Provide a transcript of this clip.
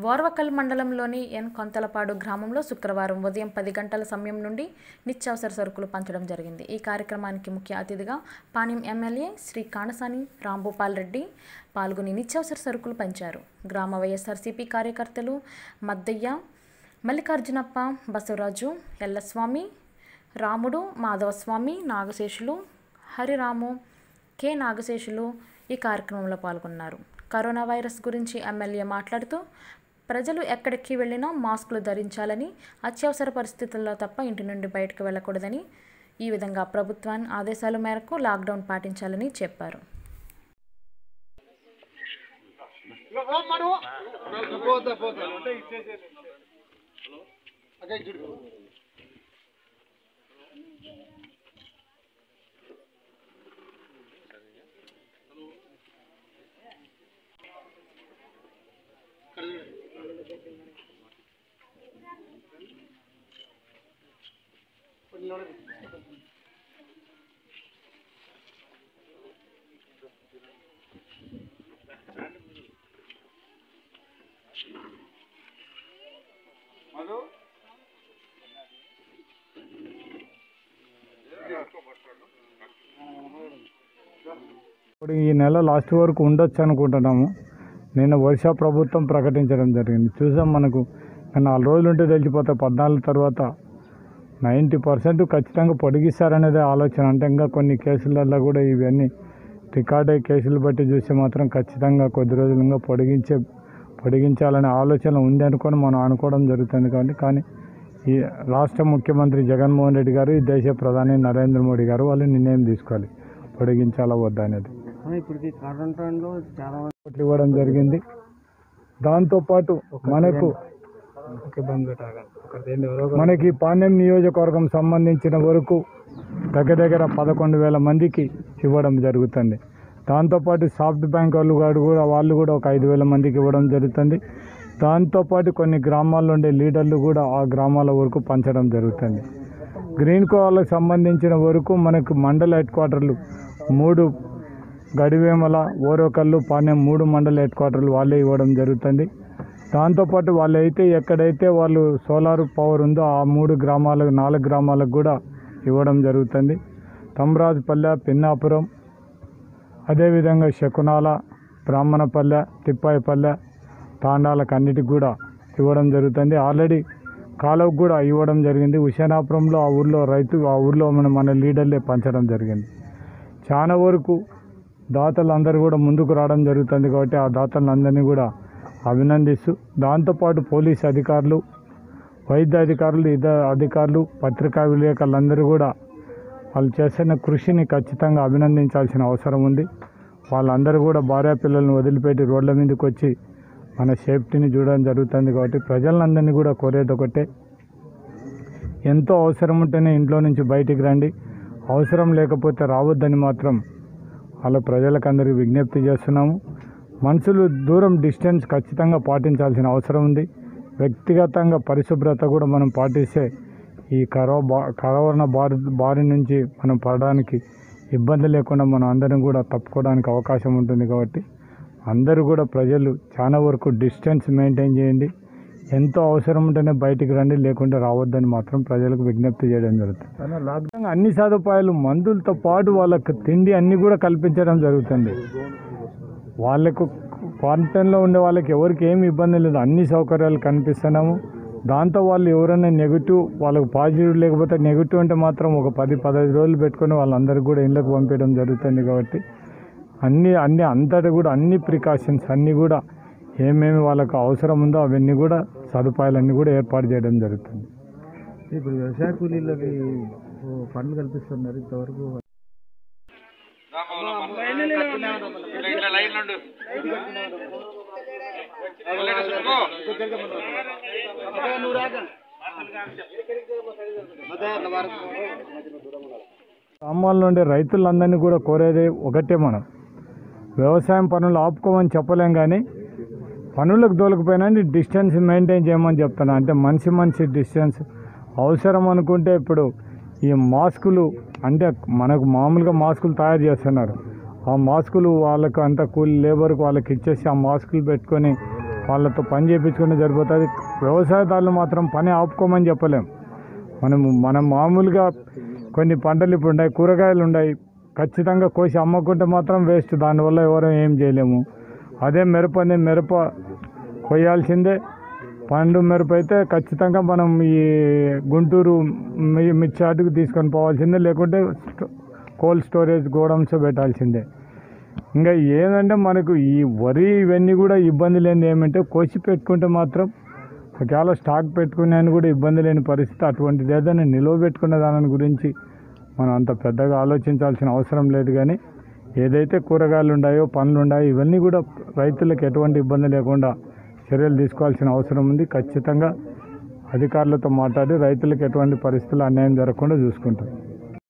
ఓర్వకల్ మండలంలోని ఎన్ కొంతలపాడు గ్రామంలో శుక్రవారం ఉదయం పది గంటల సమయం నుండి నిత్యావసర సరుకులు పంచడం జరిగింది ఈ కార్యక్రమానికి ముఖ్య అతిథిగా పాణ్యం ఎమ్మెల్యే శ్రీ కాణసాని రాంభూపాల్ రెడ్డి పాల్గొని నిత్యావసర సరుకులు పంచారు గ్రామ వైఎస్ఆర్సీపీ కార్యకర్తలు మద్దయ్య మల్లికార్జునప్ప బసవరాజు ఎల్లస్వామి రాముడు మాధవస్వామి నాగశేషులు హరిరాము కె నాగశేషులు ఈ కార్యక్రమంలో పాల్గొన్నారు కరోనా వైరస్ గురించి ఎమ్మెల్యే మాట్లాడుతూ ప్రజలు ఎక్కడికి వెళ్ళినా మాస్కులు ధరించాలని అత్యవసర పరిస్థితుల్లో తప్ప ఇంటి నుండి బయటకు వెళ్ళకూడదని ఈ విధంగా ప్రభుత్వాన్ని ఆదేశాల మేరకు లాక్డౌన్ పాటించాలని చెప్పారు పోతా పోతా అదే చూడు ఇప్పుడు ఈ నెల లాస్ట్ వరకు ఉండొచ్చు అనుకుంటున్నాము నిన్న వర్ష ప్రభుత్వం ప్రకటించడం జరిగింది చూసాం మనకు ఇంకా నాలుగు రోజులు ఉంటే తెలిసిపోతాయి పద్నాలుగు తర్వాత నైంటీ పర్సెంట్ ఖచ్చితంగా పొడిగిస్తారనేదే ఆలోచన అంటే ఇంకా కొన్ని కేసులలో కూడా ఇవన్నీ రికార్డ్ అయ్యే కేసులు బట్టి చూస్తే మాత్రం ఖచ్చితంగా కొద్ది రోజులు ఇంకా పొడిగించే పొడిగించాలనే ఆలోచన ఉంది అనుకొని మనం అనుకోవడం జరుగుతుంది కాబట్టి కానీ ఈ రాష్ట్ర ముఖ్యమంత్రి జగన్మోహన్ రెడ్డి గారు ఈ దేశ ప్రధాని నరేంద్ర మోడీ గారు వాళ్ళు నిర్ణయం తీసుకోవాలి పొడిగించాలా వద్దా అనేది ఇప్పటికి కరోనా టైంలో చాలా మంది కోట్లు ఇవ్వడం జరిగింది దాంతోపాటు మనకు ఒకే బంద్ పెట్టాలి ఒకటి ఎవరో మనకి పాణ్యం నియోజకవర్గం సంబంధించిన వరకు దగ్గర దగ్గర పదకొండు వేల మందికి ఇవ్వడం జరుగుతుంది దాంతోపాటు సాఫ్ట్ బ్యాంక్ వాళ్ళు కూడా కూడా వాళ్ళు కూడా ఒక ఐదు వేల మందికి ఇవ్వడం జరుగుతుంది దాంతోపాటు కొన్ని గ్రామాల్లో ఉండే లీడర్లు కూడా ఆ గ్రామాల వరకు పంచడం జరుగుతుంది గ్రీన్ కో వాళ్ళకి సంబంధించిన వరకు మనకు మండల హెడ్ క్వార్టర్లు మూడు గడివేమల ఓరోకల్లు పాణ్యం మూడు మండల హెడ్ క్వార్టర్లు వాళ్ళే ఇవ్వడం జరుగుతుంది దాంతోపాటు వాళ్ళు అయితే ఎక్కడైతే వాళ్ళు సోలార్ పవర్ ఉందో ఆ మూడు గ్రామాలకు నాలుగు గ్రామాలకు కూడా ఇవ్వడం జరుగుతుంది తమరాజుపల్లె పిన్నాపురం అదేవిధంగా శకునాల బ్రాహ్మణపల్లె తిప్పాయిపల్లె తాండాలకు అన్నిటికి కూడా ఇవ్వడం జరుగుతుంది ఆల్రెడీ కాలువకు కూడా ఇవ్వడం జరిగింది హుసేనాపురంలో ఆ ఊర్లో రైతు ఆ ఊర్లో మన మన లీడర్లే పంచడం జరిగింది చాలా వరకు దాతలందరూ కూడా ముందుకు రావడం జరుగుతుంది కాబట్టి ఆ దాతలందరినీ కూడా అభినందిస్తూ దాంతోపాటు పోలీస్ అధికారులు వైద్య అధికారులు ఇతర అధికారులు పత్రికా విలేకరులందరూ కూడా వాళ్ళు చేస్తున్న కృషిని ఖచ్చితంగా అభినందించాల్సిన అవసరం ఉంది వాళ్ళందరూ కూడా భార్య పిల్లల్ని వదిలిపెట్టి రోడ్ల మీదకి వచ్చి మన సేఫ్టీని చూడడం జరుగుతుంది కాబట్టి ప్రజలందరినీ కూడా కోరేది ఒకటే ఎంతో అవసరం ఉంటేనే ఇంట్లో నుంచి బయటికి రండి అవసరం లేకపోతే రావద్దని మాత్రం వాళ్ళ ప్రజలకు అందరికీ విజ్ఞప్తి చేస్తున్నాము మనుషులు దూరం డిస్టెన్స్ ఖచ్చితంగా పాటించాల్సిన అవసరం ఉంది వ్యక్తిగతంగా పరిశుభ్రత కూడా మనం పాటిస్తే ఈ కరో బా కరోనా బారి బారి నుంచి మనం పడడానికి ఇబ్బంది లేకుండా మనం అందరం కూడా తప్పుకోవడానికి అవకాశం ఉంటుంది కాబట్టి అందరూ కూడా ప్రజలు చాలా వరకు డిస్టెన్స్ మెయింటైన్ చేయండి ఎంతో అవసరం ఉంటేనే బయటికి రండి లేకుంటే రావద్దని మాత్రం ప్రజలకు విజ్ఞప్తి చేయడం జరుగుతుంది లాక్డౌన్ అన్ని సదుపాయాలు మందులతో పాటు వాళ్ళకి తిండి అన్ని కూడా కల్పించడం జరుగుతుంది వాళ్ళకు క్వారంటైన్లో ఉండే వాళ్ళకి ఎవరికి ఏమి ఇబ్బంది లేదు అన్ని సౌకర్యాలు కనిపిస్తున్నాము దాంతో వాళ్ళు ఎవరైనా నెగిటివ్ వాళ్ళకు పాజిటివ్ లేకపోతే నెగిటివ్ అంటే మాత్రం ఒక పది పదహైదు రోజులు పెట్టుకొని వాళ్ళందరికీ కూడా ఇళ్ళకు పంపించడం జరుగుతుంది కాబట్టి అన్ని అన్ని అంతటా కూడా అన్ని ప్రికాషన్స్ అన్నీ కూడా ఏమేమి వాళ్ళకు అవసరం ఉందో అవన్నీ కూడా సదుపాయాలన్నీ కూడా ఏర్పాటు చేయడం జరుగుతుంది ఇప్పుడు వ్యవసాయ కూలీలకి ఫండ్ కల్పిస్తున్నారు ఇంతవరకు గ్రామాల్లో ఉండే రైతులందరినీ కూడా కోరేది ఒకటే మనం వ్యవసాయం పనులు ఆపుకోమని చెప్పలేం కానీ పనులకు దొలకపోయినా డిస్టెన్స్ మెయింటైన్ చేయమని చెప్తాను అంటే మనిషి మనిషి డిస్టెన్స్ అవసరం అనుకుంటే ఇప్పుడు ఈ మాస్కులు అంటే మనకు మామూలుగా మాస్కులు తయారు చేస్తున్నారు ఆ మాస్కులు వాళ్ళకు అంత కూలి లేబర్కి వాళ్ళకి ఇచ్చేసి ఆ మాస్కులు పెట్టుకొని వాళ్ళతో పని చేయించుకుంటే సరిపోతుంది వ్యవసాయదారులు మాత్రం పని ఆపుకోమని చెప్పలేం మనం మనం మామూలుగా కొన్ని పంటలు ఇప్పుడు ఉన్నాయి కూరగాయలు ఉన్నాయి ఖచ్చితంగా కోసి అమ్మకుంటే మాత్రం వేస్ట్ దానివల్ల ఎవరు ఏం చేయలేము అదే మిరపని మిరప కొయ్యాల్సిందే పండు మిరప అయితే ఖచ్చితంగా మనం ఈ గుంటూరు మి- మిర్చి అటుకు తీసుకొని పోవాల్సిందే లేకుంటే స్టో- కోల్డ్ స్టోరేజ్ గోడౌన్స్ పెట్టాల్సిందే ఇంకా ఏంటంటే మనకు ఈ వరి ఇవన్నీ కూడా ఇబ్బంది లేనిది ఏమంటే కోసి పెట్టుకుంటే మాత్రం ఒకవేళ స్టాక్ పెట్టుకునే కూడా ఇబ్బంది లేని పరిస్థితి అటువంటిది ఏదైనా నిలువ పెట్టుకునే దాని గురించి మనం అంత పెద్దగా ఆలోచించాల్సిన అవసరం లేదు కానీ ఏదైతే కూరగాయలు ఉన్నాయో పండ్లు ఉన్నాయో ఇవన్నీ కూడా రైతులకు ఎటువంటి ఇబ్బంది లేకుండా చర్యలు తీసుకోవాల్సిన అవసరం ఉంది ఖచ్చితంగా అధికారులతో మాట్లాడి రైతులకు ఎటువంటి పరిస్థితులు అన్యాయం జరగకుండా చూసుకుంటాం